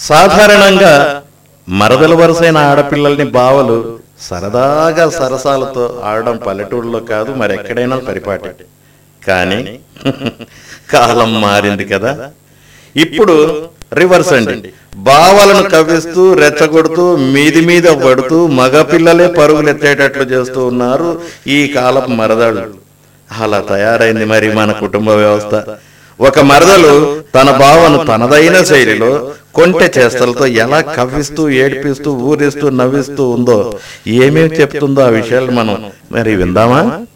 సాధారణంగా మరదల వరుసైన ఆడపిల్లల్ని బావలు సరదాగా సరసాలతో ఆడడం పల్లెటూళ్ళలో కాదు మరి ఎక్కడైనా పరిపాటి కానీ కాలం మారింది కదా ఇప్పుడు రివర్స్ అండి బావలను కవ్విస్తూ రెచ్చగొడుతూ మీది మీద పడుతూ మగపిల్లలే పరుగులెత్తేటట్లు చేస్తూ ఉన్నారు ఈ కాలపు మరదళ్ళు అలా తయారైంది మరి మన కుటుంబ వ్యవస్థ ఒక మరదలు తన భావను తనదైన శైలిలో కొంటె చేష్టలతో ఎలా కవ్విస్తూ ఏడిపిస్తూ ఊరిస్తూ నవ్విస్తూ ఉందో ఏమేమి చెప్తుందో ఆ విషయాలు మనం మరి విందామా